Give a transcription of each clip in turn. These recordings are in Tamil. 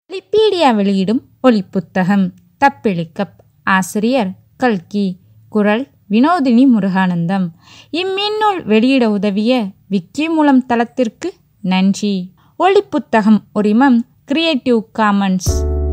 விக்கிபீடியா வெளியிடும் ஒலிப்புத்தகம் தப்பிழிக்கப் ஆசிரியர் கல்கி குரல் வினோதினி முருகானந்தம் இம்மின்னூல் வெளியிட உதவிய விக்கி மூலம் தளத்திற்கு நன்றி ஒலிப்புத்தகம் உரிமம் கிரியேட்டிவ் காமன்ஸ்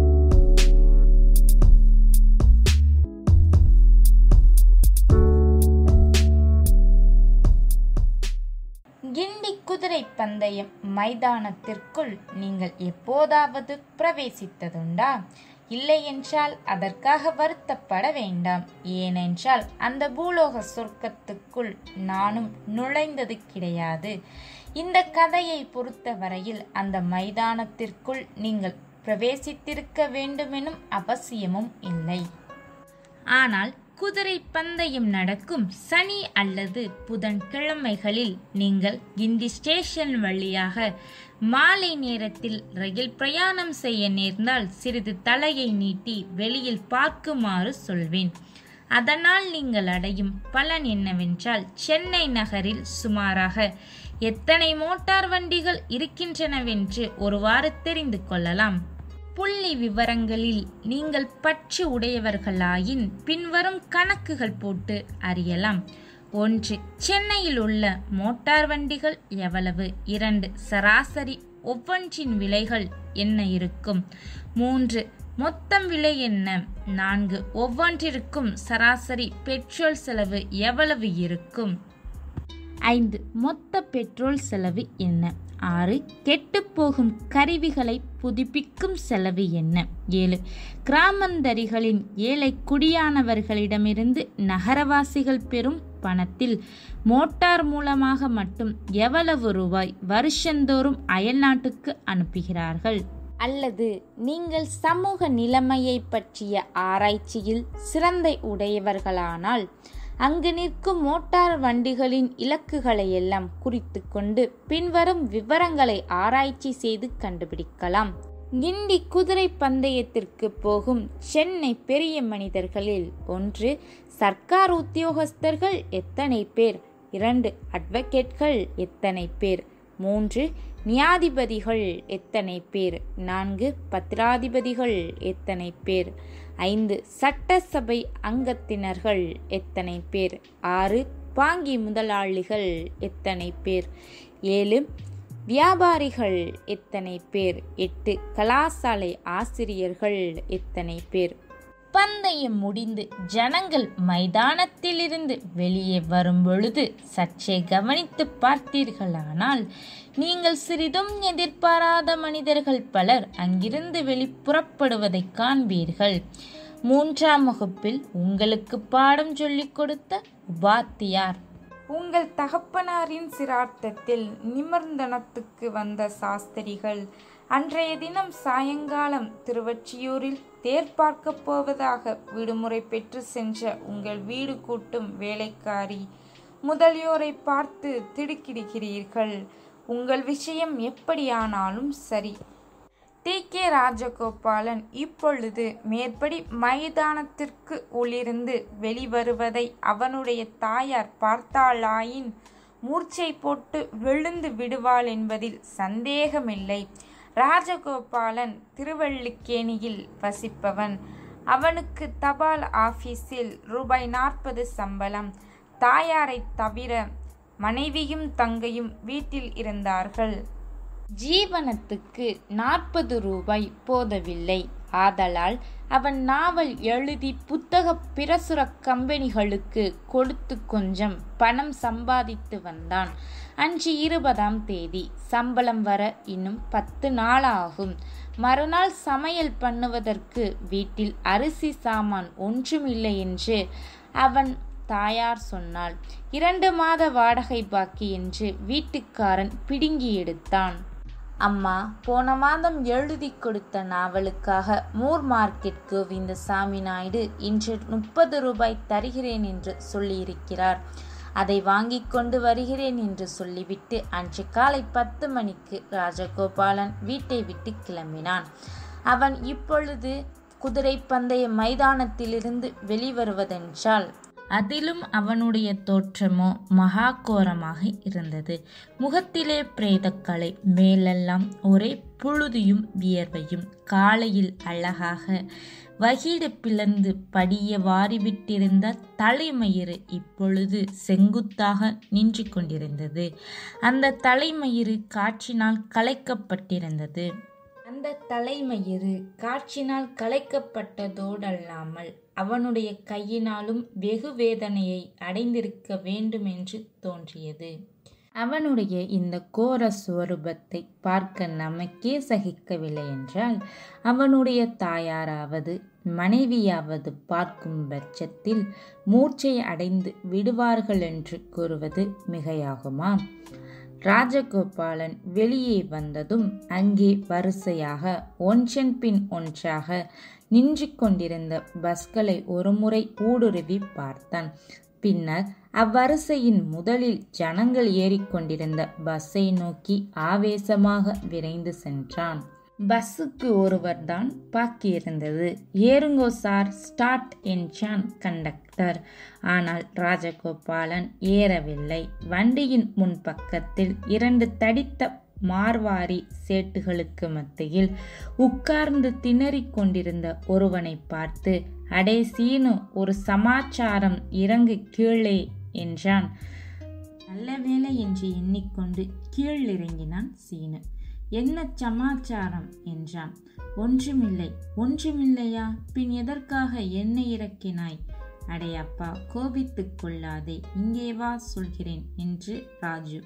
கிண்டி குதிரை பந்தயம் மைதானத்திற்குள் நீங்கள் எப்போதாவது பிரவேசித்ததுண்டா இல்லையென்றால் அதற்காக வருத்தப்பட வேண்டாம் ஏனென்றால் அந்த பூலோக சொர்க்கத்துக்குள் நானும் நுழைந்தது கிடையாது இந்த கதையை பொறுத்தவரையில் அந்த மைதானத்திற்குள் நீங்கள் பிரவேசித்திருக்க வேண்டுமெனும் அவசியமும் இல்லை ஆனால் குதிரை பந்தயம் நடக்கும் சனி அல்லது புதன்கிழமைகளில் நீங்கள் கிண்டி ஸ்டேஷன் வழியாக மாலை நேரத்தில் ரயில் பிரயாணம் செய்ய நேர்ந்தால் சிறிது தலையை நீட்டி வெளியில் பார்க்குமாறு சொல்வேன் அதனால் நீங்கள் அடையும் பலன் என்னவென்றால் சென்னை நகரில் சுமாராக எத்தனை மோட்டார் வண்டிகள் இருக்கின்றனவென்று ஒருவாறு தெரிந்து கொள்ளலாம் புள்ளி விவரங்களில் நீங்கள் பற்று உடையவர்களாயின் பின்வரும் கணக்குகள் போட்டு அறியலாம் ஒன்று சென்னையில் உள்ள மோட்டார் வண்டிகள் எவ்வளவு இரண்டு சராசரி ஒவ்வொன்றின் விலைகள் என்ன இருக்கும் மூன்று மொத்தம் விலை என்ன நான்கு ஒவ்வொன்றிற்கும் சராசரி பெட்ரோல் செலவு எவ்வளவு இருக்கும் ஐந்து மொத்த பெட்ரோல் செலவு என்ன ஆறு கெட்டுப்போகும் கருவிகளை புதுப்பிக்கும் செலவு என்ன ஏழு கிராமந்தரிகளின் ஏழை குடியானவர்களிடமிருந்து நகரவாசிகள் பெறும் பணத்தில் மோட்டார் மூலமாக மட்டும் எவ்வளவு ரூபாய் வருஷந்தோறும் அயல்நாட்டுக்கு அனுப்புகிறார்கள் அல்லது நீங்கள் சமூக நிலைமையை பற்றிய ஆராய்ச்சியில் சிறந்த உடையவர்களானால் அங்கு நிற்கும் மோட்டார் வண்டிகளின் இலக்குகளை எல்லாம் குறித்து கொண்டு பின்வரும் விவரங்களை ஆராய்ச்சி செய்து கண்டுபிடிக்கலாம் கிண்டி குதிரை பந்தயத்திற்கு போகும் சென்னை பெரிய மனிதர்களில் ஒன்று சர்க்கார் உத்தியோகஸ்தர்கள் எத்தனை பேர் இரண்டு அட்வொகேட்கள் எத்தனை பேர் மூன்று நியாதிபதிகள் எத்தனை பேர் நான்கு பத்திராதிபதிகள் எத்தனை பேர் ஐந்து சட்டசபை அங்கத்தினர்கள் எத்தனை பேர் ஆறு பாங்கி முதலாளிகள் எத்தனை பேர் ஏழு வியாபாரிகள் எத்தனை பேர் எட்டு கலாசாலை ஆசிரியர்கள் எத்தனை பேர் பந்தயம் முடிந்து ஜனங்கள் மைதானத்திலிருந்து வெளியே வரும் பொழுது சற்றே கவனித்து பார்த்தீர்களானால் நீங்கள் சிறிதும் எதிர்பாராத மனிதர்கள் பலர் அங்கிருந்து வெளிப்புறப்படுவதை காண்பீர்கள் மூன்றாம் வகுப்பில் உங்களுக்கு பாடம் சொல்லிக் கொடுத்த உபாத்தியார் உங்கள் தகப்பனாரின் சிரார்த்தத்தில் நிமர்ந்தனத்துக்கு வந்த சாஸ்திரிகள் அன்றைய தினம் சாயங்காலம் திருவொற்றியூரில் தேர் பார்க்கப் போவதாக விடுமுறை பெற்று சென்ற உங்கள் வீடு கூட்டும் வேலைக்காரி முதலியோரை பார்த்து திடுக்கிடுகிறீர்கள் உங்கள் விஷயம் எப்படியானாலும் சரி டி கே ராஜகோபாலன் இப்பொழுது மேற்படி மைதானத்திற்கு உள்ளிருந்து வெளிவருவதை அவனுடைய தாயார் பார்த்தாளாயின் மூர்ச்சை போட்டு விழுந்து விடுவாள் என்பதில் சந்தேகமில்லை ராஜகோபாலன் திருவள்ளிக்கேணியில் வசிப்பவன் அவனுக்கு தபால் ஆபீஸில் ரூபாய் நாற்பது சம்பளம் தாயாரை தவிர மனைவியும் தங்கையும் வீட்டில் இருந்தார்கள் ஜீவனத்துக்கு நாற்பது ரூபாய் போதவில்லை ஆதலால் அவன் நாவல் எழுதி புத்தக பிரசுர கம்பெனிகளுக்கு கொடுத்து கொஞ்சம் பணம் சம்பாதித்து வந்தான் அன்று இருபதாம் தேதி சம்பளம் வர இன்னும் பத்து நாள் ஆகும் மறுநாள் சமையல் பண்ணுவதற்கு வீட்டில் அரிசி சாமான் ஒன்றுமில்லை என்று அவன் தாயார் சொன்னாள் இரண்டு மாத வாடகை பாக்கி என்று வீட்டுக்காரன் பிடுங்கி எடுத்தான் அம்மா போன மாதம் எழுதி கொடுத்த நாவலுக்காக மூர் மார்க்கெட் கோவிந்தசாமி நாயுடு இன்று முப்பது ரூபாய் தருகிறேன் என்று சொல்லியிருக்கிறார் அதை வாங்கி கொண்டு வருகிறேன் என்று சொல்லிவிட்டு அன்று காலை பத்து மணிக்கு ராஜகோபாலன் வீட்டை விட்டு கிளம்பினான் அவன் இப்பொழுது குதிரை பந்தய மைதானத்திலிருந்து வெளிவருவதென்றால் அதிலும் அவனுடைய தோற்றமோ மகா கோரமாக இருந்தது முகத்திலே பிரேதக்கலை மேலெல்லாம் ஒரே புழுதியும் வியர்வையும் காலையில் அழகாக வகிடு பிளந்து படிய வாரிவிட்டிருந்த தலைமயிறு இப்பொழுது செங்குத்தாக நின்று கொண்டிருந்தது அந்த தலைமயிறு காற்றினால் கலைக்கப்பட்டிருந்தது அந்த தலைமயிறு காற்றினால் கலைக்கப்பட்டதோடல்லாமல் அவனுடைய கையினாலும் வெகு வேதனையை அடைந்திருக்க வேண்டும் என்று தோன்றியது அவனுடைய இந்த கோர சுவரூபத்தை பார்க்க நமக்கே சகிக்கவில்லை என்றால் அவனுடைய தாயாராவது மனைவியாவது பார்க்கும் பட்சத்தில் மூர்ச்சை அடைந்து விடுவார்கள் என்று கூறுவது மிகையாகுமா ராஜகோபாலன் வெளியே வந்ததும் அங்கே வரிசையாக ஒன்றன் பின் ஒன்றாக நின்று கொண்டிருந்த பஸ்களை ஒருமுறை ஊடுருவி பார்த்தான் பின்னர் அவ்வரிசையின் முதலில் ஜனங்கள் ஏறிக்கொண்டிருந்த பஸ்ஸை நோக்கி ஆவேசமாக விரைந்து சென்றான் பஸ்ஸுக்கு ஒருவர் தான் பாக்கியிருந்தது ஏறுங்கோ சார் ஸ்டார்ட் என்றான் கண்டக்டர் ஆனால் ராஜகோபாலன் ஏறவில்லை வண்டியின் முன்பக்கத்தில் இரண்டு தடித்த மார்வாரி சேட்டுகளுக்கு மத்தியில் உட்கார்ந்து திணறிக் கொண்டிருந்த ஒருவனை பார்த்து அடே சீனு ஒரு சமாச்சாரம் இறங்கு கீழே என்றான் நல்ல வேலை என்று எண்ணிக்கொண்டு கீழ் இறங்கினான் சீனு என்ன சமாச்சாரம் என்றான் ஒன்றுமில்லை ஒன்றுமில்லையா பின் எதற்காக என்னை இறக்கினாய் அடையப்பா கோபித்துக் கொள்ளாதே இங்கே வா சொல்கிறேன் என்று ராஜு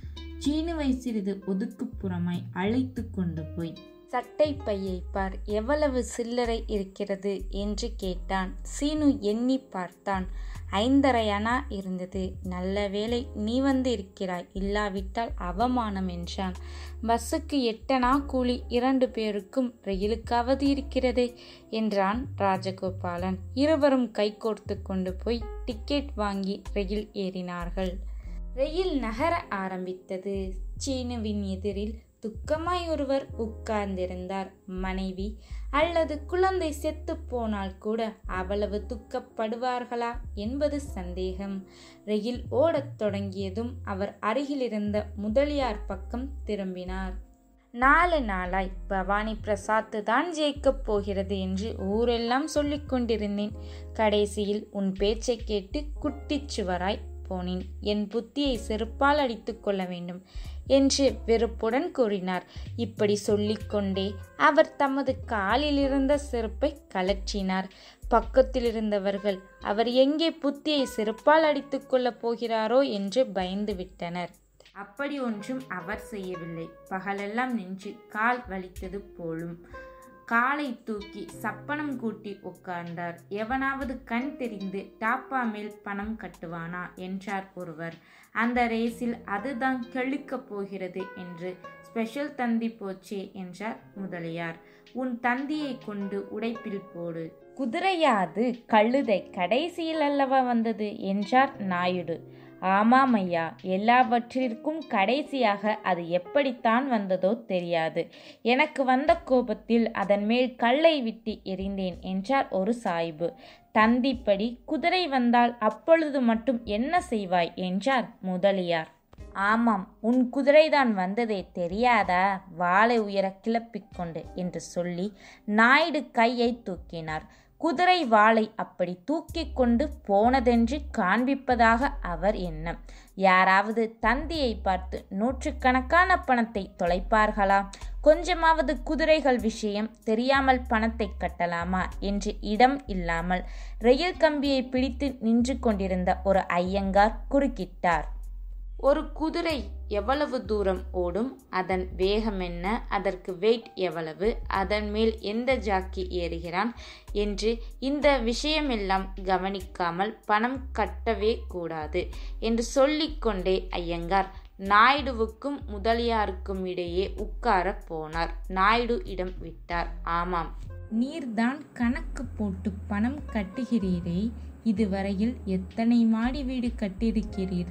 சீனுவை சிறிது ஒதுக்குப்புறமாய் அழைத்து கொண்டு போய் சட்டை பையை பார் எவ்வளவு சில்லறை இருக்கிறது என்று கேட்டான் சீனு எண்ணி பார்த்தான் ஐந்தரை அணா இருந்தது நல்ல வேலை நீ வந்து இருக்கிறாய் இல்லாவிட்டால் அவமானம் என்றான் பஸ்ஸுக்கு எட்டனா கூலி இரண்டு பேருக்கும் ரயிலுக்காவது இருக்கிறதே என்றான் ராஜகோபாலன் இருவரும் கைகோர்த்து கொண்டு போய் டிக்கெட் வாங்கி ரயில் ஏறினார்கள் ரயில் நகர ஆரம்பித்தது சீனுவின் எதிரில் துக்கமாய் ஒருவர் உட்கார்ந்திருந்தார் மனைவி அல்லது குழந்தை செத்து போனால் கூட அவ்வளவு துக்கப்படுவார்களா என்பது சந்தேகம் ரயில் ஓடத் தொடங்கியதும் அவர் அருகிலிருந்த முதலியார் பக்கம் திரும்பினார் நாலு நாளாய் பவானி பிரசாத் தான் ஜெயிக்கப் போகிறது என்று ஊரெல்லாம் சொல்லிக் கொண்டிருந்தேன் கடைசியில் உன் பேச்சை கேட்டு குட்டிச்சுவராய் போனேன் என் புத்தியை செருப்பால் அடித்துக் கொள்ள வேண்டும் என்று வெறுப்புடன் கூறினார் இப்படி சொல்லிக்கொண்டே அவர் தமது காலில் இருந்த செருப்பை கலற்றினார் பக்கத்தில் இருந்தவர்கள் அவர் எங்கே புத்தியை செருப்பால் அடித்துக் கொள்ளப் போகிறாரோ என்று பயந்து விட்டனர் அப்படி ஒன்றும் அவர் செய்யவில்லை பகலெல்லாம் நின்று கால் வலித்தது போலும் காலை தூக்கி சப்பனம் கூட்டி உட்கார்ந்தார் எவனாவது கண் தெரிந்து டாப்பா மேல் பணம் கட்டுவானா என்றார் ஒருவர் அந்த ரேஸில் அதுதான் கெழுக்கப் போகிறது என்று ஸ்பெஷல் தந்தி போச்சே என்றார் முதலியார் உன் தந்தியை கொண்டு உடைப்பில் போடு குதிரையாது கழுதை கடைசியில் அல்லவா வந்தது என்றார் நாயுடு ஆமாம் ஐயா எல்லாவற்றிற்கும் கடைசியாக அது எப்படித்தான் வந்ததோ தெரியாது எனக்கு வந்த கோபத்தில் அதன் மேல் கல்லை விட்டு எறிந்தேன் என்றார் ஒரு சாய்பு தந்திப்படி குதிரை வந்தால் அப்பொழுது மட்டும் என்ன செய்வாய் என்றார் முதலியார் ஆமாம் உன் குதிரைதான் வந்ததே தெரியாதா வாளை உயர கிளப்பிக்கொண்டு என்று சொல்லி நாயுடு கையை தூக்கினார் குதிரை வாளை அப்படி தூக்கி கொண்டு போனதென்று காண்பிப்பதாக அவர் எண்ணம் யாராவது தந்தியை பார்த்து நூற்றுக்கணக்கான பணத்தை தொலைப்பார்களா கொஞ்சமாவது குதிரைகள் விஷயம் தெரியாமல் பணத்தை கட்டலாமா என்று இடம் இல்லாமல் ரயில் கம்பியை பிடித்து நின்று கொண்டிருந்த ஒரு ஐயங்கார் குறுக்கிட்டார் ஒரு குதிரை எவ்வளவு தூரம் ஓடும் அதன் வேகம் என்ன அதற்கு வெயிட் எவ்வளவு அதன் மேல் எந்த ஜாக்கி ஏறுகிறான் என்று இந்த விஷயமெல்லாம் கவனிக்காமல் பணம் கட்டவே கூடாது என்று சொல்லிக்கொண்டே ஐயங்கார் நாயுடுவுக்கும் முதலியாருக்கும் இடையே உட்கார போனார் நாயுடு இடம் விட்டார் ஆமாம் நீர்தான் கணக்கு போட்டு பணம் கட்டுகிறீரே இதுவரையில் எத்தனை மாடி வீடு கட்டியிருக்கிறீர்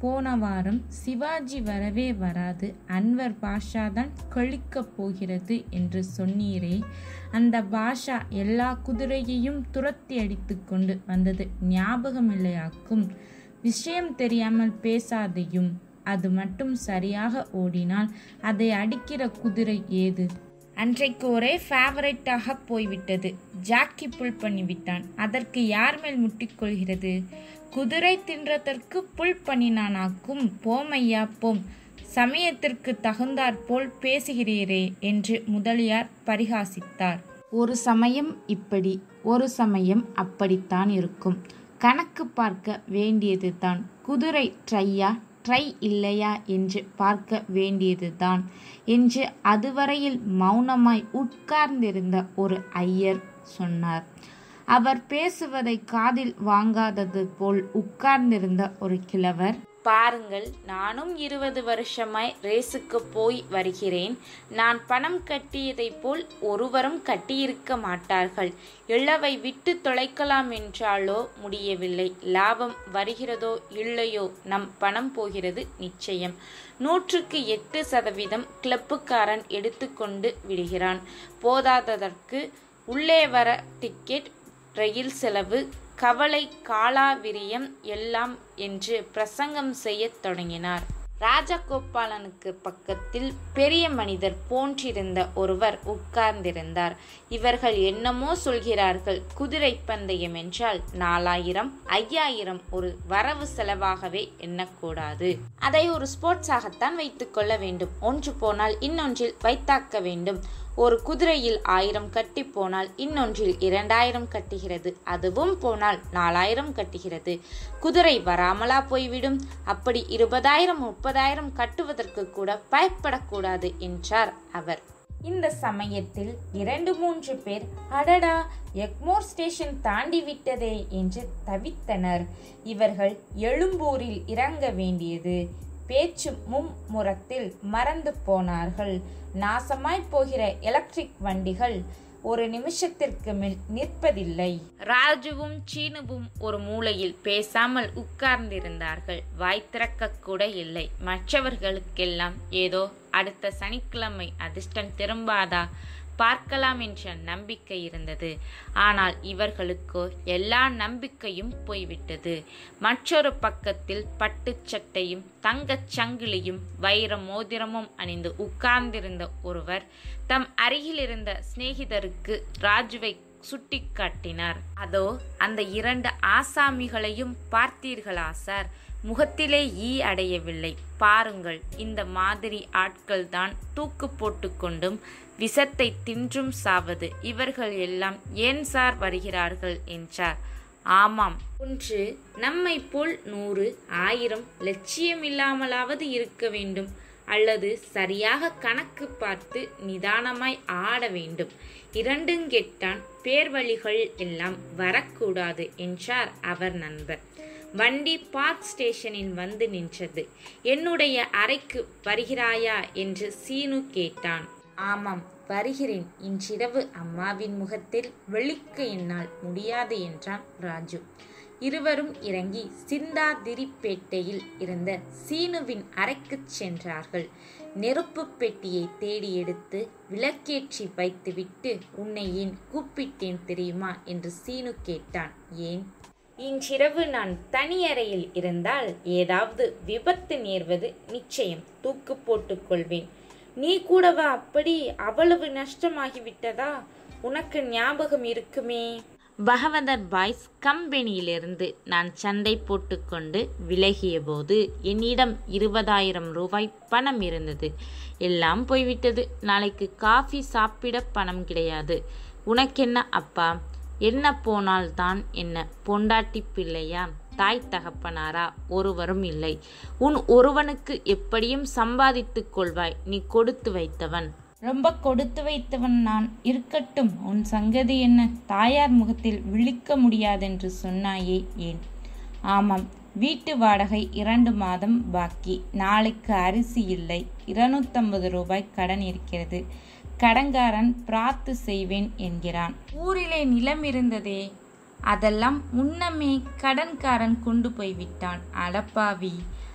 போன வாரம் சிவாஜி வரவே வராது அன்வர் பாஷா தான் கழிக்கப் போகிறது என்று சொன்னீரே அந்த பாஷா எல்லா குதிரையையும் துரத்தி அடித்து கொண்டு வந்தது ஞாபகமில்லையாக்கும் விஷயம் தெரியாமல் பேசாதையும் அது மட்டும் சரியாக ஓடினால் அதை அடிக்கிற குதிரை ஏது அன்றைக்கு ஒரே ஃபேவரைட்டாக போய்விட்டது ஜாக்கி புல் பண்ணிவிட்டான் அதற்கு யார் மேல் முட்டிக்கொள்கிறது குதிரை தின்றதற்கு புல் பண்ணினானாக்கும் போமையா போம் சமயத்திற்கு தகுந்தாற்போல் பேசுகிறீரே என்று முதலியார் பரிகாசித்தார் ஒரு சமயம் இப்படி ஒரு சமயம் அப்படித்தான் இருக்கும் கணக்கு பார்க்க வேண்டியதுதான் குதிரை ட்ரையா ட்ரை இல்லையா என்று பார்க்க வேண்டியதுதான் என்று அதுவரையில் மௌனமாய் உட்கார்ந்திருந்த ஒரு ஐயர் சொன்னார் அவர் பேசுவதை காதில் வாங்காதது போல் உட்கார்ந்திருந்த ஒரு கிழவர் பாருங்கள் நானும் இருபது வருஷமாய் ரேஸுக்கு போய் வருகிறேன் நான் பணம் கட்டியதைப் போல் ஒருவரும் கட்டியிருக்க மாட்டார்கள் இழவை விட்டு தொலைக்கலாம் என்றாலோ முடியவில்லை லாபம் வருகிறதோ இல்லையோ நம் பணம் போகிறது நிச்சயம் நூற்றுக்கு எட்டு சதவீதம் கிளப்புக்காரன் எடுத்துக்கொண்டு விடுகிறான் போதாததற்கு உள்ளே வர டிக்கெட் ரயில் செலவு கவலை காலாவிரியம் எல்லாம் என்று பிரசங்கம் செய்யத் தொடங்கினார் ராஜகோபாலனுக்கு பக்கத்தில் பெரிய மனிதர் போன்றிருந்த ஒருவர் உட்கார்ந்திருந்தார் இவர்கள் என்னமோ சொல்கிறார்கள் குதிரை பந்தயம் என்றால் நாலாயிரம் ஐயாயிரம் ஒரு வரவு செலவாகவே எண்ணக்கூடாது அதை ஒரு ஸ்போர்ட்ஸாகத்தான் வைத்துக் கொள்ள வேண்டும் ஒன்று போனால் இன்னொன்றில் வைத்தாக்க வேண்டும் ஒரு குதிரையில் ஆயிரம் கட்டி போனால் இன்னொன்றில் இரண்டாயிரம் கட்டுகிறது அதுவும் போனால் நாலாயிரம் கட்டுகிறது குதிரை வராமலா போய்விடும் அப்படி இருபதாயிரம் முப்பதாயிரம் கட்டுவதற்கு கூட பயப்படக்கூடாது என்றார் அவர் இந்த சமயத்தில் இரண்டு மூன்று பேர் அடடா எக்மோர் ஸ்டேஷன் தாண்டி விட்டதே என்று தவித்தனர் இவர்கள் எழும்பூரில் இறங்க வேண்டியது பேச்சு மும்முரத்தில் மறந்து போனார்கள் நாசமாய் போகிற எலக்ட்ரிக் வண்டிகள் ஒரு நிமிஷத்திற்கு மேல் நிற்பதில்லை ராஜுவும் சீனுவும் ஒரு மூலையில் பேசாமல் உட்கார்ந்திருந்தார்கள் வாய் திறக்க கூட இல்லை மற்றவர்களுக்கெல்லாம் ஏதோ அடுத்த சனிக்கிழமை அதிர்ஷ்டம் திரும்பாதா பார்க்கலாம் என்ற நம்பிக்கை இருந்தது ஆனால் இவர்களுக்கோ எல்லா நம்பிக்கையும் போய்விட்டது மற்றொரு பக்கத்தில் பட்டுச் சட்டையும் தங்கச் சங்கிலியும் வைர மோதிரமும் அணிந்து உட்கார்ந்திருந்த ஒருவர் தம் அருகில் இருந்த சிநேகிதருக்கு ராஜுவை சுட்டி காட்டினார் அதோ அந்த இரண்டு ஆசாமிகளையும் பார்த்தீர்களா சார் முகத்திலே ஈ அடையவில்லை பாருங்கள் இந்த மாதிரி ஆட்கள் தான் தூக்கு போட்டுக்கொண்டும் விஷத்தை தின்றும் சாவது இவர்கள் எல்லாம் ஏன் சார் வருகிறார்கள் என்றார் ஆமாம் ஒன்று நம்மை போல் நூறு ஆயிரம் லட்சியம் இல்லாமலாவது இருக்க வேண்டும் அல்லது சரியாக கணக்கு பார்த்து நிதானமாய் ஆட வேண்டும் இரண்டும் கெட்டான் பேர்வழிகள் எல்லாம் வரக்கூடாது என்றார் அவர் நண்பர் வண்டி பார்க் ஸ்டேஷனில் வந்து நின்றது என்னுடைய அறைக்கு வருகிறாயா என்று சீனு கேட்டான் ஆமாம் வருகிறேன் இன்றிரவு அம்மாவின் முகத்தில் வெளிக்க என்னால் முடியாது என்றான் ராஜு இருவரும் இறங்கி சிந்தாதிரிப்பேட்டையில் இருந்த சீனுவின் அறைக்குச் சென்றார்கள் நெருப்பு பெட்டியை தேடி எடுத்து விளக்கேற்றி வைத்துவிட்டு உன்னை ஏன் கூப்பிட்டேன் தெரியுமா என்று சீனு கேட்டான் ஏன் இன்றிரவு நான் தனி அறையில் இருந்தால் ஏதாவது விபத்து நேர்வது நிச்சயம் தூக்கு போட்டுக் கொள்வேன் நீ கூடவா அப்படி அவ்வளவு நஷ்டமாகிவிட்டதா உனக்கு ஞாபகம் இருக்குமே பகவதர் பாய்ஸ் கம்பெனியிலிருந்து நான் சண்டை போட்டுக்கொண்டு விலகிய போது என்னிடம் இருபதாயிரம் ரூபாய் பணம் இருந்தது எல்லாம் போய்விட்டது நாளைக்கு காஃபி சாப்பிட பணம் கிடையாது உனக்கென்ன அப்பா என்ன போனால் தான் என்ன பொண்டாட்டி பிள்ளையா தாய் தகப்பனாரா ஒருவரும் இல்லை உன் ஒருவனுக்கு எப்படியும் சம்பாதித்துக் கொள்வாய் நீ கொடுத்து வைத்தவன் ரொம்ப கொடுத்து வைத்தவன் நான் இருக்கட்டும் உன் சங்கதி என்ன தாயார் முகத்தில் விழிக்க முடியாதென்று சொன்னாயே ஏன் ஆமாம் வீட்டு வாடகை இரண்டு மாதம் பாக்கி நாளைக்கு அரிசி இல்லை இருநூத்தம்பது ரூபாய் கடன் இருக்கிறது கடங்காரன் பிரார்த்து செய்வேன் என்கிறான் ஊரிலே நிலம் இருந்ததே அதெல்லாம் முன்னமே கடன்காரன் கொண்டு போய் விட்டான் அடப்பாவி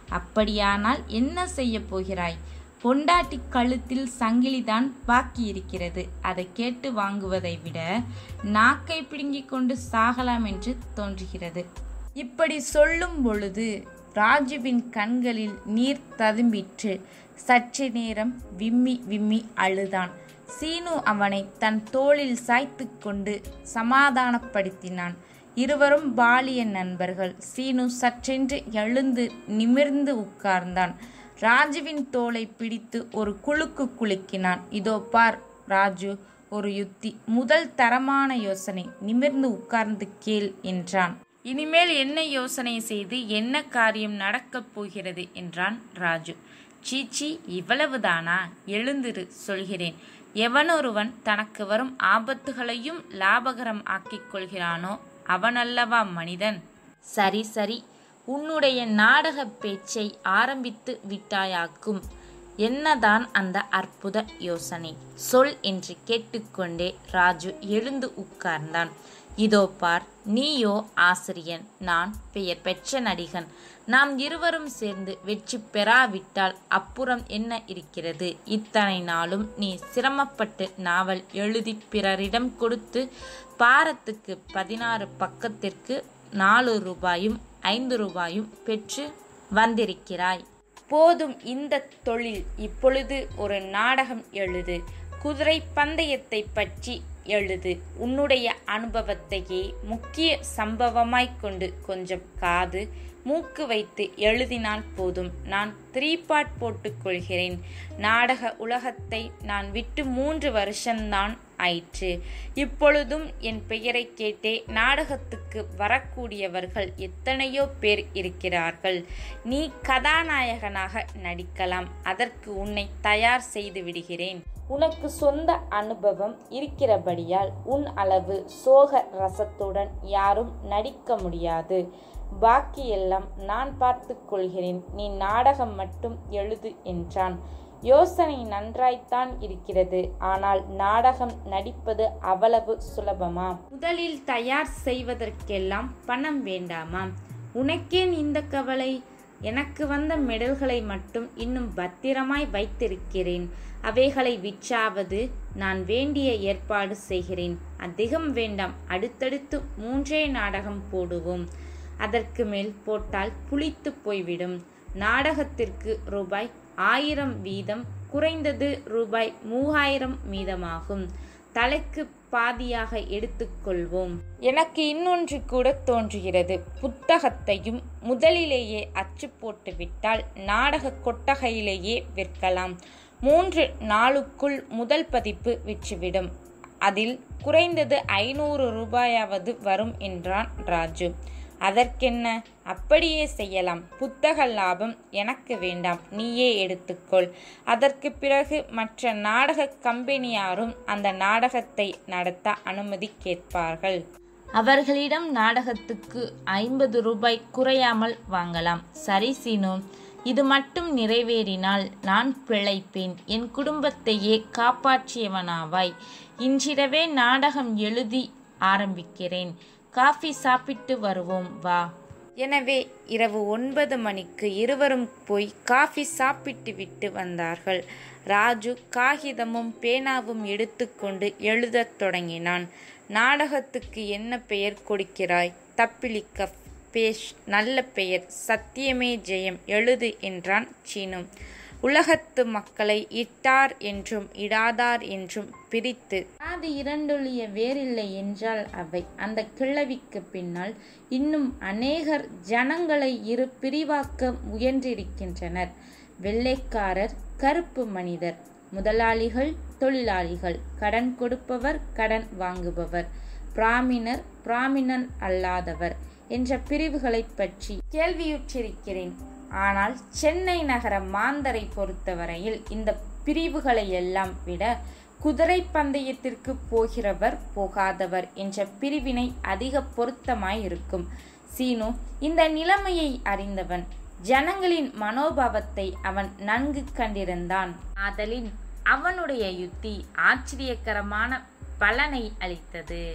அப்படியானால் என்ன செய்ய போகிறாய் பொண்டாட்டி கழுத்தில் சங்கிலிதான் பாக்கி இருக்கிறது அதை கேட்டு வாங்குவதை விட நாக்கை பிடுங்கிக் கொண்டு சாகலாம் என்று தோன்றுகிறது இப்படி சொல்லும் பொழுது ராஜுவின் கண்களில் நீர் ததும்பிற்று சற்று நேரம் விம்மி விம்மி அழுதான் சீனு அவனை தன் தோளில் சாய்த்து கொண்டு சமாதானப்படுத்தினான் இருவரும் பாலிய நண்பர்கள் சீனு சற்றென்று எழுந்து நிமிர்ந்து உட்கார்ந்தான் ராஜுவின் தோலை பிடித்து ஒரு குலுக்கு குலுக்கினான் இதோ பார் ராஜு ஒரு யுத்தி முதல் தரமான யோசனை நிமிர்ந்து உட்கார்ந்து கேள் என்றான் இனிமேல் என்ன யோசனை செய்து என்ன காரியம் நடக்கப் போகிறது என்றான் ராஜு சீச்சி இவ்வளவுதானா எழுந்திரு சொல்கிறேன் எவனொருவன் தனக்கு வரும் ஆபத்துகளையும் லாபகரம் ஆக்கிக் கொள்கிறானோ அவனல்லவா மனிதன் சரி சரி உன்னுடைய நாடக பேச்சை ஆரம்பித்து விட்டாயாக்கும் என்னதான் அந்த அற்புத யோசனை சொல் என்று கேட்டுக்கொண்டே ராஜு எழுந்து உட்கார்ந்தான் இதோ பார் நீயோ ஆசிரியன் நான் பெயர் பெற்ற நடிகன் நாம் இருவரும் சேர்ந்து வெற்றி பெறாவிட்டால் அப்புறம் என்ன இருக்கிறது இத்தனை நாளும் நீ சிரமப்பட்டு நாவல் எழுதி பிறரிடம் கொடுத்து பாரத்துக்கு பதினாறு பக்கத்திற்கு நாலு ரூபாயும் ஐந்து ரூபாயும் பெற்று வந்திருக்கிறாய் போதும் இந்த தொழில் இப்பொழுது ஒரு நாடகம் எழுது குதிரை பந்தயத்தை பற்றி எழுது உன்னுடைய அனுபவத்தையே முக்கிய சம்பவமாய்க் கொண்டு கொஞ்சம் காது மூக்கு வைத்து எழுதினால் போதும் நான் த்ரீ பார்ட் போட்டுக்கொள்கிறேன் நாடக உலகத்தை நான் விட்டு மூன்று வருஷம்தான் ஆயிற்று இப்பொழுதும் என் பெயரை கேட்டே நாடகத்துக்கு வரக்கூடியவர்கள் எத்தனையோ பேர் இருக்கிறார்கள் நீ கதாநாயகனாக நடிக்கலாம் அதற்கு உன்னை தயார் செய்து விடுகிறேன் உனக்கு சொந்த அனுபவம் இருக்கிறபடியால் உன் அளவு சோக ரசத்துடன் யாரும் நடிக்க முடியாது பாக்கியெல்லாம் நான் பார்த்து கொள்கிறேன் நீ நாடகம் மட்டும் எழுது என்றான் யோசனை நன்றாய்த்தான் இருக்கிறது ஆனால் நாடகம் நடிப்பது அவ்வளவு சுலபமா முதலில் தயார் செய்வதற்கெல்லாம் பணம் வேண்டாமா உனக்கேன் இந்த கவலை எனக்கு வந்த மெடல்களை மட்டும் இன்னும் பத்திரமாய் வைத்திருக்கிறேன் அவைகளை விற்றாவது நான் வேண்டிய ஏற்பாடு செய்கிறேன் அதிகம் வேண்டாம் அடுத்தடுத்து மூன்றே நாடகம் போடுவோம் அதற்கு மேல் போட்டால் புளித்து போய்விடும் நாடகத்திற்கு ரூபாய் ஆயிரம் வீதம் குறைந்தது ரூபாய் மூவாயிரம் மீதமாகும் தலைக்கு பாதியாக எடுத்துக்கொள்வோம் எனக்கு இன்னொன்று கூட தோன்றுகிறது புத்தகத்தையும் முதலிலேயே அச்சு போட்டு விட்டால் நாடக கொட்டகையிலேயே விற்கலாம் மூன்று நாளுக்குள் முதல் பதிப்பு விற்றுவிடும் அதில் குறைந்தது ஐநூறு ரூபாயாவது வரும் என்றான் ராஜு அதற்கென்ன அப்படியே செய்யலாம் புத்தக லாபம் எனக்கு வேண்டாம் நீயே எடுத்துக்கொள் அதற்கு பிறகு மற்ற நாடக கம்பெனியாரும் அந்த நாடகத்தை நடத்த அனுமதி கேட்பார்கள் அவர்களிடம் நாடகத்துக்கு ஐம்பது ரூபாய் குறையாமல் வாங்கலாம் சரி சீனு இது மட்டும் நிறைவேறினால் நான் பிழைப்பேன் என் குடும்பத்தையே காப்பாற்றியவனாவாய் இன்றிரவே நாடகம் எழுதி ஆரம்பிக்கிறேன் காஃபி சாப்பிட்டு வருவோம் வா எனவே இரவு ஒன்பது மணிக்கு இருவரும் போய் காஃபி சாப்பிட்டு விட்டு வந்தார்கள் ராஜு காகிதமும் பேனாவும் எடுத்துக்கொண்டு எழுதத் தொடங்கினான் நாடகத்துக்கு என்ன பெயர் கொடுக்கிறாய் தப்பிலிக்க பேஷ் நல்ல பெயர் சத்தியமே ஜெயம் எழுது என்றான் சீனு உலகத்து மக்களை இட்டார் என்றும் இடாதார் என்றும் பிரித்து அது இரண்டொழிய வேறில்லை என்றால் அவை அந்த கிழவிக்கு பின்னால் இன்னும் அநேகர் ஜனங்களை இரு பிரிவாக்க முயன்றிருக்கின்றனர் வெள்ளைக்காரர் கருப்பு மனிதர் முதலாளிகள் தொழிலாளிகள் கடன் கொடுப்பவர் கடன் வாங்குபவர் பிராமினர் பிராமினன் அல்லாதவர் என்ற பிரிவுகளைப் பற்றி கேள்வியுற்றிருக்கிறேன் ஆனால் சென்னை நகர மாந்தரை பொறுத்தவரையில் இந்த பிரிவுகளை எல்லாம் விட குதிரை பந்தயத்திற்கு போகிறவர் போகாதவர் என்ற பிரிவினை அதிக பொருத்தமாயிருக்கும் சீனு இந்த நிலைமையை அறிந்தவன் ஜனங்களின் மனோபாவத்தை அவன் நன்கு கண்டிருந்தான் ஆதலின் அவனுடைய யுத்தி ஆச்சரியகரமான பலனை அளித்தது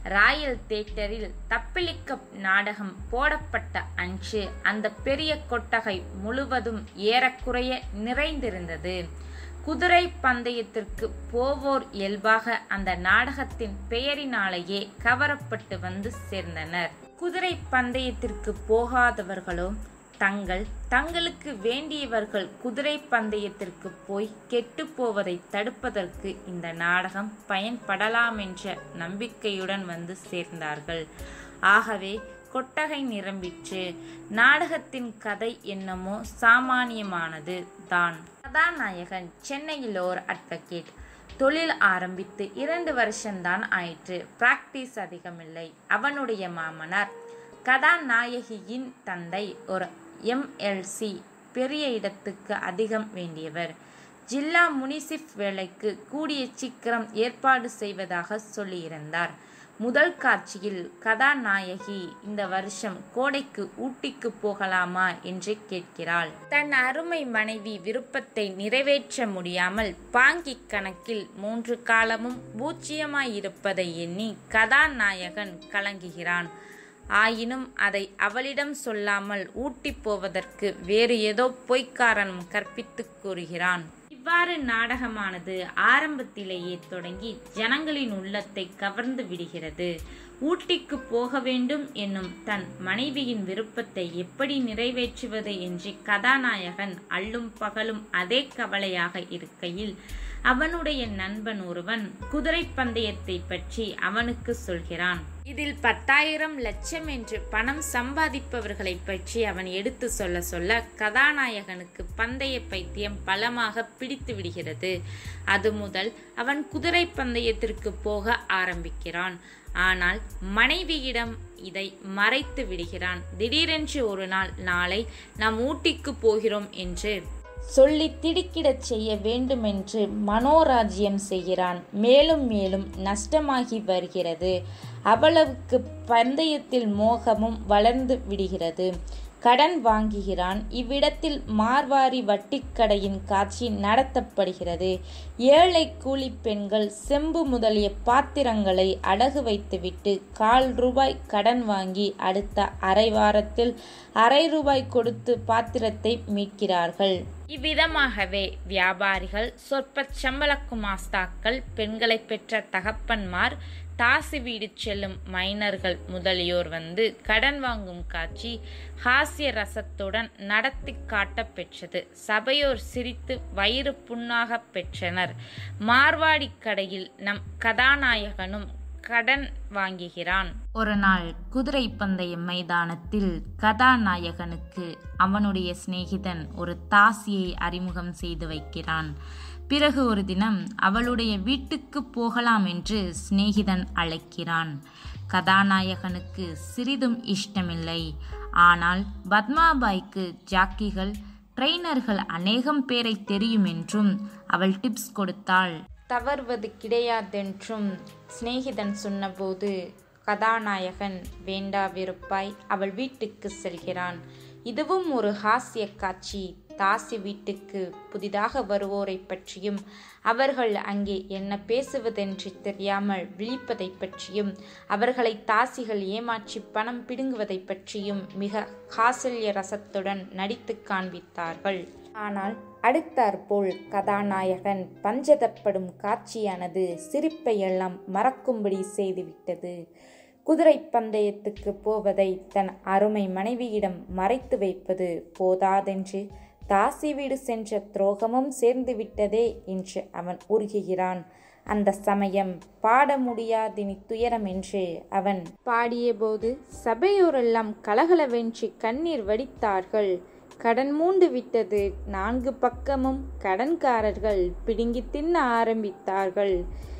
ராயல் தியேட்டரில் தப்பிலிக்கப் நாடகம் போடப்பட்ட அன்று அந்த பெரிய கொட்டகை முழுவதும் ஏறக்குறைய நிறைந்திருந்தது குதிரை பந்தயத்திற்கு போவோர் இயல்பாக அந்த நாடகத்தின் பெயரினாலேயே கவரப்பட்டு வந்து சேர்ந்தனர் குதிரை பந்தயத்திற்கு போகாதவர்களோ தங்கள் தங்களுக்கு வேண்டியவர்கள் குதிரை பந்தயத்திற்கு போய் கெட்டு போவதை தடுப்பதற்கு இந்த நாடகம் பயன்படலாம் என்ற நம்பிக்கையுடன் வந்து சேர்ந்தார்கள் ஆகவே கொட்டகை நிரம்பிற்று நாடகத்தின் கதை என்னமோ சாமானியமானது தான் கதாநாயகன் சென்னையில் ஓர் அட்வொகேட் தொழில் ஆரம்பித்து இரண்டு வருஷம்தான் ஆயிற்று பிராக்டிஸ் அதிகமில்லை அவனுடைய மாமனார் கதாநாயகியின் தந்தை ஒரு எம்எல்சி பெரிய இடத்துக்கு அதிகம் வேண்டியவர் ஜில்லா முனிசிப் வேலைக்கு கூடிய சீக்கிரம் ஏற்பாடு செய்வதாக சொல்லியிருந்தார் முதல் காட்சியில் கதாநாயகி இந்த வருஷம் கோடைக்கு ஊட்டிக்கு போகலாமா என்று கேட்கிறாள் தன் அருமை மனைவி விருப்பத்தை நிறைவேற்ற முடியாமல் பாங்கி கணக்கில் மூன்று காலமும் பூச்சியமாயிருப்பதை எண்ணி கதாநாயகன் கலங்குகிறான் ஆயினும் அதை அவளிடம் சொல்லாமல் ஊட்டி போவதற்கு வேறு ஏதோ பொய்க்காரணம் கற்பித்துக் கூறுகிறான் இவ்வாறு நாடகமானது ஆரம்பத்திலேயே தொடங்கி ஜனங்களின் உள்ளத்தை கவர்ந்து விடுகிறது ஊட்டிக்கு போக வேண்டும் என்னும் தன் மனைவியின் விருப்பத்தை எப்படி நிறைவேற்றுவது என்று கதாநாயகன் அள்ளும் பகலும் அதே கவலையாக இருக்கையில் அவனுடைய நண்பன் ஒருவன் குதிரை பந்தயத்தை பற்றி அவனுக்கு சொல்கிறான் இதில் பத்தாயிரம் லட்சம் என்று பணம் சம்பாதிப்பவர்களை பற்றி அவன் எடுத்து சொல்ல சொல்ல கதாநாயகனுக்கு பந்தய பைத்தியம் பலமாக பிடித்து விடுகிறது அது முதல் அவன் குதிரை பந்தயத்திற்கு போக ஆரம்பிக்கிறான் ஆனால் மனைவியிடம் இதை மறைத்து விடுகிறான் திடீரென்று ஒரு நாள் நாளை நாம் ஊட்டிக்கு போகிறோம் என்று சொல்லி திடுக்கிடச் செய்ய வேண்டுமென்று மனோராஜ்யம் செய்கிறான் மேலும் மேலும் நஷ்டமாகி வருகிறது அவ்வளவுக்கு பந்தயத்தில் மோகமும் வளர்ந்து விடுகிறது கடன் வாங்குகிறான் இவ்விடத்தில் மார்வாரி வட்டிக்கடையின் காட்சி நடத்தப்படுகிறது ஏழை கூலி பெண்கள் செம்பு முதலிய பாத்திரங்களை அடகு வைத்துவிட்டு கால் ரூபாய் கடன் வாங்கி அடுத்த அரை வாரத்தில் அரை ரூபாய் கொடுத்து பாத்திரத்தை மீட்கிறார்கள் இவ்விதமாகவே வியாபாரிகள் சொற்ப சம்பள குமாஸ்தாக்கள் பெண்களை பெற்ற தகப்பன்மார் தாசி வீடு செல்லும் மைனர்கள் முதலியோர் வந்து கடன் வாங்கும் காட்சி ஹாஸ்ய ரசத்துடன் நடத்தி காட்ட பெற்றது சபையோர் சிரித்து வயிறு புண்ணாக பெற்றனர் மார்வாடி கடையில் நம் கதாநாயகனும் கடன் வாங்குகிறான் ஒரு நாள் குதிரை பந்தய மைதானத்தில் கதாநாயகனுக்கு அவனுடைய சிநேகிதன் ஒரு தாசியை அறிமுகம் செய்து வைக்கிறான் பிறகு ஒரு தினம் அவளுடைய வீட்டுக்கு போகலாம் என்று சிநேகிதன் அழைக்கிறான் கதாநாயகனுக்கு சிறிதும் இஷ்டமில்லை ஆனால் பத்மாபாய்க்கு ஜாக்கிகள் ட்ரெயினர்கள் அநேகம் பேரை தெரியும் என்றும் அவள் டிப்ஸ் கொடுத்தாள் தவறுவது கிடையாதென்றும் சிநேகிதன் சொன்னபோது கதாநாயகன் வேண்டா வெறுப்பாய் அவள் வீட்டுக்கு செல்கிறான் இதுவும் ஒரு ஹாஸ்ய காட்சி தாசி வீட்டுக்கு புதிதாக வருவோரை பற்றியும் அவர்கள் அங்கே என்ன பேசுவதென்று தெரியாமல் விழிப்பதை பற்றியும் அவர்களை தாசிகள் ஏமாற்றி பணம் பிடுங்குவதை பற்றியும் மிக ஹாசல்ய ரசத்துடன் நடித்து காண்பித்தார்கள் ஆனால் அடுத்தாற்போல் கதாநாயகன் பஞ்சதப்படும் காட்சியானது சிரிப்பை எல்லாம் மறக்கும்படி செய்துவிட்டது குதிரை பந்தயத்துக்கு போவதை தன் அருமை மனைவியிடம் மறைத்து வைப்பது போதாதென்று தாசி வீடு சென்ற துரோகமும் சேர்ந்து விட்டதே என்று அவன் உருகுகிறான் அந்த சமயம் பாட முடியாதினி துயரம் என்று அவன் பாடியபோது சபையோரெல்லாம் கலகலவென்று கண்ணீர் வடித்தார்கள் கடன் மூண்டு விட்டது நான்கு பக்கமும் கடன்காரர்கள் பிடுங்கி தின்ன ஆரம்பித்தார்கள்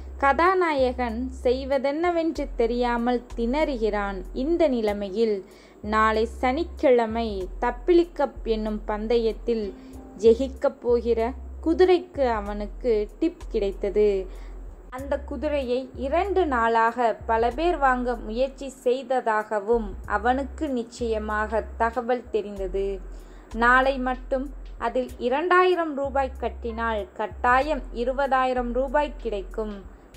கதாநாயகன் செய்வதென்னவென்று தெரியாமல் திணறுகிறான் இந்த நிலைமையில் நாளை சனிக்கிழமை தப்பிலிக்கப் என்னும் பந்தயத்தில் ஜெயிக்கப் போகிற குதிரைக்கு அவனுக்கு டிப் கிடைத்தது அந்த குதிரையை இரண்டு நாளாக பல பேர் வாங்க முயற்சி செய்ததாகவும் அவனுக்கு நிச்சயமாக தகவல் தெரிந்தது நாளை மட்டும் அதில் இரண்டாயிரம் ரூபாய் கட்டினால் கட்டாயம் இருபதாயிரம் ரூபாய் கிடைக்கும்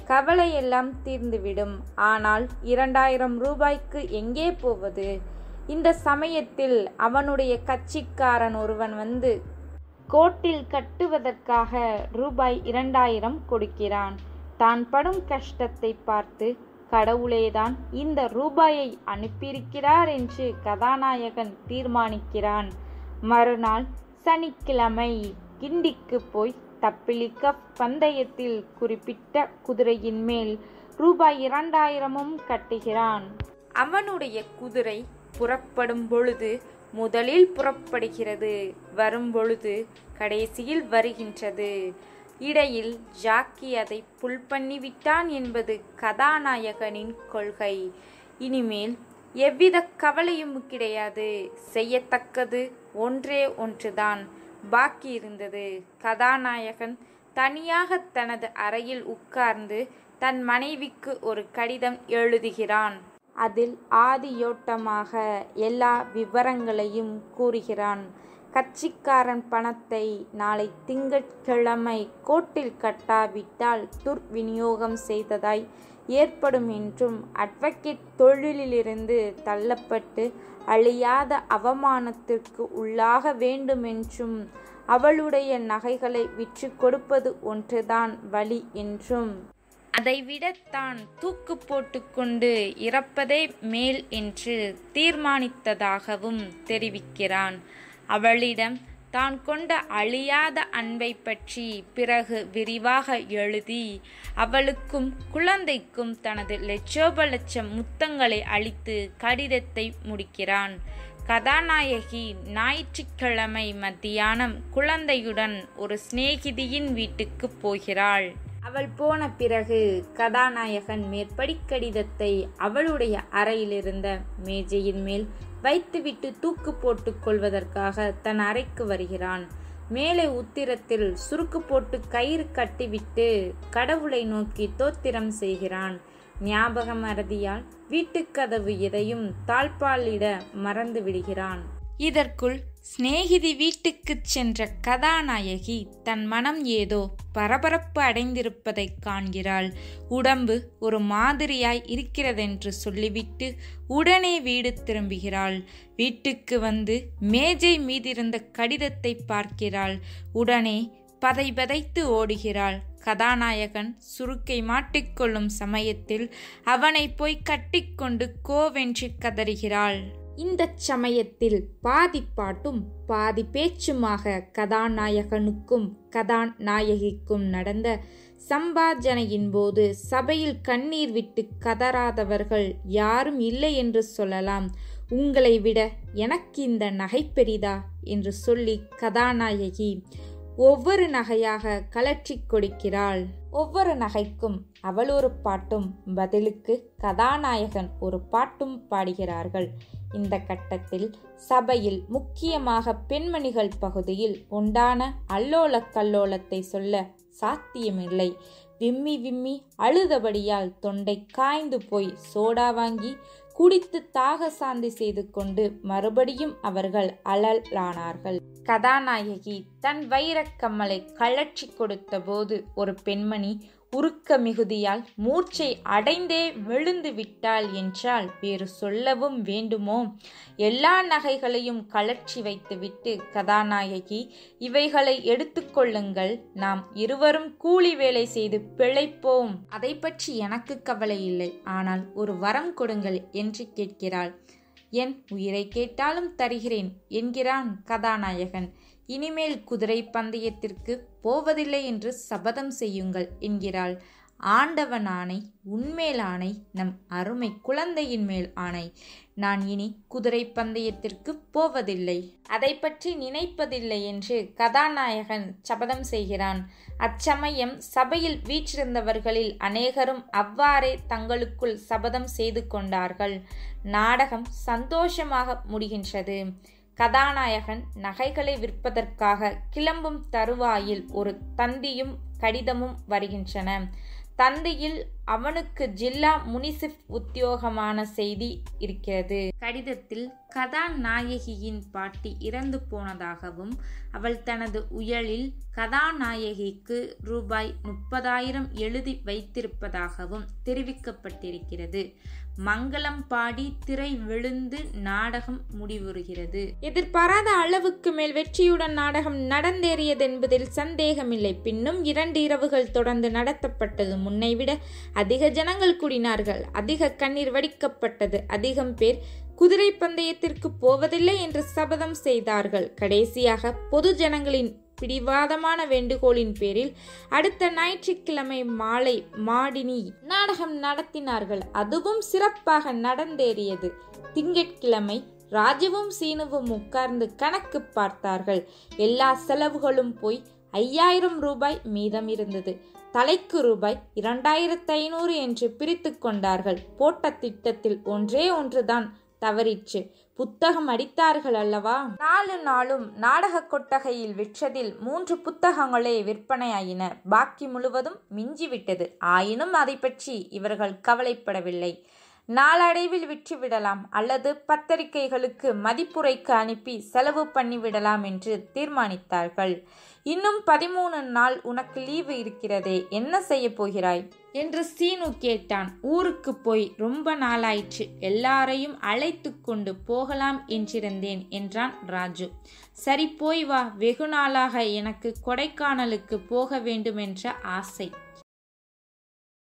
கவலையெல்லாம் தீர்ந்துவிடும் ஆனால் இரண்டாயிரம் ரூபாய்க்கு எங்கே போவது இந்த சமயத்தில் அவனுடைய கட்சிக்காரன் ஒருவன் வந்து கோட்டில் கட்டுவதற்காக ரூபாய் இரண்டாயிரம் கொடுக்கிறான் தான் படும் கஷ்டத்தை பார்த்து கடவுளேதான் இந்த ரூபாயை அனுப்பியிருக்கிறார் என்று கதாநாயகன் தீர்மானிக்கிறான் மறுநாள் சனிக்கிழமை கிண்டிக்கு போய் தப்பிலிக்க பந்தயத்தில் குறிப்பிட்ட குதிரையின் மேல் ரூபாய் இரண்டாயிரமும் கட்டுகிறான் அவனுடைய குதிரை புறப்படும் பொழுது முதலில் புறப்படுகிறது வரும் பொழுது கடைசியில் வருகின்றது இடையில் ஜாக்கி அதை புல் பண்ணிவிட்டான் என்பது கதாநாயகனின் கொள்கை இனிமேல் எவ்வித கவலையும் கிடையாது செய்யத்தக்கது ஒன்றே ஒன்றுதான் பாக்கி இருந்தது கதாநாயகன் தனியாக தனது அறையில் உட்கார்ந்து தன் மனைவிக்கு ஒரு கடிதம் எழுதுகிறான் அதில் ஆதியோட்டமாக எல்லா விவரங்களையும் கூறுகிறான் கட்சிக்காரன் பணத்தை நாளை திங்கட்கிழமை கோட்டில் கட்டாவிட்டால் துர்விநியோகம் செய்ததாய் ஏற்படும் என்றும் அட்வொகேட் தொழிலிலிருந்து தள்ளப்பட்டு அழியாத அவமானத்திற்கு உள்ளாக வேண்டுமென்றும் அவளுடைய நகைகளை விற்று கொடுப்பது ஒன்றுதான் வழி என்றும் அதைவிட தான் தூக்கு போட்டுக்கொண்டு இறப்பதே மேல் என்று தீர்மானித்ததாகவும் தெரிவிக்கிறான் அவளிடம் தான் கொண்ட அழியாத அன்பை பற்றி பிறகு விரிவாக எழுதி அவளுக்கும் குழந்தைக்கும் தனது லட்சோப லட்சம் முத்தங்களை அளித்து கடிதத்தை முடிக்கிறான் கதாநாயகி ஞாயிற்றுக்கிழமை மத்தியானம் குழந்தையுடன் ஒரு சிநேகிதியின் வீட்டுக்கு போகிறாள் அவள் போன பிறகு கதாநாயகன் மேற்படி கடிதத்தை அவளுடைய அறையிலிருந்த மேஜையின் மேல் வைத்துவிட்டு தூக்கு போட்டுக் கொள்வதற்காக தன் அறைக்கு வருகிறான் மேலே உத்திரத்தில் சுருக்கு போட்டு கயிறு கட்டிவிட்டு கடவுளை நோக்கி தோத்திரம் செய்கிறான் ஞாபக மறதியால் வீட்டுக்கதவு எதையும் தாழ்பாலிட மறந்து விடுகிறான் இதற்குள் சிநேகிதி வீட்டுக்குச் சென்ற கதாநாயகி தன் மனம் ஏதோ பரபரப்பு அடைந்திருப்பதைக் காண்கிறாள் உடம்பு ஒரு மாதிரியாய் இருக்கிறதென்று சொல்லிவிட்டு உடனே வீடு திரும்புகிறாள் வீட்டுக்கு வந்து மேஜை மீதிருந்த கடிதத்தை பார்க்கிறாள் உடனே பதை பதைத்து ஓடுகிறாள் கதாநாயகன் சுருக்கை மாட்டிக்கொள்ளும் சமயத்தில் அவனை போய் கட்டிக்கொண்டு கோவென்று கதறுகிறாள் இந்த சமயத்தில் பாதி பாட்டும் பாதி பேச்சுமாக கதாநாயகனுக்கும் கதாநாயகிக்கும் நடந்த சம்பாஜனையின் போது சபையில் கண்ணீர் விட்டு கதறாதவர்கள் யாரும் இல்லை என்று சொல்லலாம் உங்களை விட எனக்கு இந்த நகை பெரிதா என்று சொல்லி கதாநாயகி ஒவ்வொரு நகையாக கலற்றி கொடுக்கிறாள் ஒவ்வொரு நகைக்கும் அவள் ஒரு பாட்டும் பதிலுக்கு கதாநாயகன் ஒரு பாட்டும் பாடுகிறார்கள் இந்த கட்டத்தில் சபையில் முக்கியமாக பெண்மணிகள் பகுதியில் உண்டான அல்லோல கல்லோலத்தை சொல்ல சாத்தியமில்லை விம்மி விம்மி அழுதபடியால் தொண்டை காய்ந்து போய் சோடா வாங்கி குடித்து தாக சாந்தி செய்து கொண்டு மறுபடியும் அவர்கள் அழலானார்கள் கதாநாயகி தன் வைரக் கம்மலை கழற்றி கொடுத்தபோது ஒரு பெண்மணி உருக்க மிகுதியால் மூர்ச்சை அடைந்தே விழுந்து விட்டாள் என்றால் வேறு சொல்லவும் வேண்டுமோ எல்லா நகைகளையும் கலற்றி வைத்துவிட்டு கதாநாயகி இவைகளை எடுத்துக்கொள்ளுங்கள் நாம் இருவரும் கூலி வேலை செய்து பிழைப்போம் அதை பற்றி எனக்கு கவலை இல்லை ஆனால் ஒரு வரம் கொடுங்கள் என்று கேட்கிறாள் என் உயிரை கேட்டாலும் தருகிறேன் என்கிறான் கதாநாயகன் இனிமேல் குதிரை பந்தயத்திற்கு போவதில்லை என்று சபதம் செய்யுங்கள் என்கிறாள் ஆண்டவன் ஆணை உன்மேல் ஆணை நம் அருமை குழந்தையின் மேல் ஆணை நான் இனி குதிரை பந்தயத்திற்கு போவதில்லை அதை பற்றி நினைப்பதில்லை என்று கதாநாயகன் சபதம் செய்கிறான் அச்சமயம் சபையில் வீற்றிருந்தவர்களில் அநேகரும் அவ்வாறே தங்களுக்குள் சபதம் செய்து கொண்டார்கள் நாடகம் சந்தோஷமாக முடிகின்றது கதாநாயகன் நகைகளை விற்பதற்காக கிளம்பும் தருவாயில் ஒரு தந்தியும் கடிதமும் வருகின்றன தந்தியில் அவனுக்கு ஜில்லா முனிசிப் உத்தியோகமான செய்தி இருக்கிறது கடிதத்தில் கதாநாயகியின் பாட்டி இறந்து போனதாகவும் அவள் தனது உயலில் கதாநாயகிக்கு ரூபாய் முப்பதாயிரம் எழுதி வைத்திருப்பதாகவும் தெரிவிக்கப்பட்டிருக்கிறது மங்களம் பாடி திரை விழுந்து நாடகம் முடிவுறுகிறது எதிர்பாராத அளவுக்கு மேல் வெற்றியுடன் நாடகம் நடந்தேறியது என்பதில் சந்தேகமில்லை பின்னும் இரண்டு இரவுகள் தொடர்ந்து நடத்தப்பட்டது முன்னை விட அதிக ஜனங்கள் கூடினார்கள் அதிக கண்ணீர் வடிக்கப்பட்டது அதிகம் பேர் குதிரை பந்தயத்திற்கு போவதில்லை என்று சபதம் செய்தார்கள் கடைசியாக பொது ஜனங்களின் பிடிவாதமான வேண்டுகோளின் பேரில் அடுத்த ஞாயிற்றுக்கிழமை மாலை மாடினி நாடகம் நடத்தினார்கள் அதுவும் சிறப்பாக நடந்தேறியது திங்கட்கிழமை ராஜுவும் சீனுவும் உட்கார்ந்து கணக்கு பார்த்தார்கள் எல்லா செலவுகளும் போய் ஐயாயிரம் ரூபாய் மீதம் இருந்தது தலைக்கு ரூபாய் இரண்டாயிரத்து ஐநூறு என்று பிரித்து கொண்டார்கள் போட்ட திட்டத்தில் ஒன்றே ஒன்றுதான் தவறிற்று புத்தகம் அடித்தார்கள் அல்லவா நாலு நாளும் நாடக கொட்டகையில் விற்றதில் மூன்று புத்தகங்களே விற்பனையாயின பாக்கி முழுவதும் மிஞ்சிவிட்டது ஆயினும் அதை பற்றி இவர்கள் கவலைப்படவில்லை நாளடைவில் விற்றுவிடலாம் அல்லது பத்திரிகைகளுக்கு மதிப்புரைக்கு அனுப்பி செலவு பண்ணிவிடலாம் என்று தீர்மானித்தார்கள் இன்னும் பதிமூணு நாள் உனக்கு லீவு இருக்கிறதே என்ன செய்ய போகிறாய் என்று சீனு கேட்டான் ஊருக்கு போய் ரொம்ப நாளாயிற்று எல்லாரையும் அழைத்து கொண்டு போகலாம் என்றிருந்தேன் என்றான் ராஜு சரி போய் வா வெகு நாளாக எனக்கு கொடைக்கானலுக்கு போக வேண்டுமென்ற ஆசை